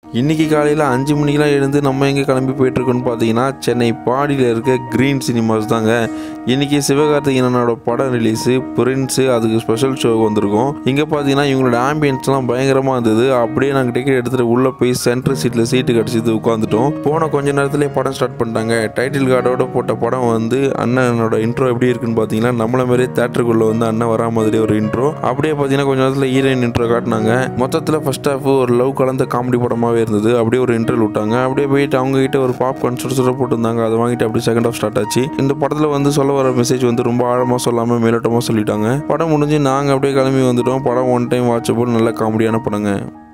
இன்னைக்கு காலையில் அஞ்சு மணிக்கெலாம் எழுந்து நம்ம எங்கே கிளம்பி போயிட்டுருக்கோன்னு பார்த்தீங்கன்னா சென்னை பாடியில் இருக்க க்ரீன் சினிமாஸ் தாங்க இன்னைக்கு சிவகார்த்திகேயனோட படம் ரிலீஸு பிரின்ஸு அதுக்கு ஸ்பெஷல் ஷோ வந்திருக்கோம் இங்கே பார்த்தீங்கன்னா இவங்களோட ஆம்பியன்ஸ்லாம் பயங்கரமாக இருந்தது அப்படியே நாங்கள் டிக்கெட் எடுத்துகிட்டு உள்ளே போய் சென்ட்ரல் சீட்டில் சீட்டு கிடச்சிது உட்காந்துட்டோம் போன கொஞ்ச நேரத்துலேயே படம் ஸ்டார்ட் பண்ணிட்டாங்க டைட்டில் கார்டோட போட்ட படம் வந்து அண்ணனோட இன்ட்ரோ எப்படி இருக்குன்னு பார்த்தீங்கன்னா நம்மள மாதிரியே தேட்டருக்குள்ளே வந்து அண்ணன் வரா மாதிரி ஒரு இன்ட்ரோ அப்படியே பார்த்தீங்கன்னா கொஞ்ச நேரத்தில் ஹீரோயின் இன்ட்ரோ காட்டினாங்க மொத்தத்தில் ஃபர்ஸ்ட் ஹாஃப் ஒரு லவ் கலந்த காமெடி படமாகவே இருந்தது அப்படியே ஒரு இன்டர்வல் விட்டாங்க அப்படியே போயிட்டு அவங்க கிட்ட ஒரு பாப்கார்ன் சுட சுட போட்டிருந்தாங்க அதை வாங்கிட்டு அப்படியே செகண்ட் ஹாஃப் ஸ்டார்ட் ஆச்சு இந்த படத்தில் வந்து சொல்ல வர மெசேஜ் வந்து ரொம்ப ஆழமாக சொல்லாமல் மேலோட்டமாக சொல்லிட்டாங்க படம் முடிஞ்சு நாங்கள் அப்படியே கிளம்பி வந்துட்டோம் படம் ஒன் டைம் வாட்சபிள் நல்ல காமெடியான படங்க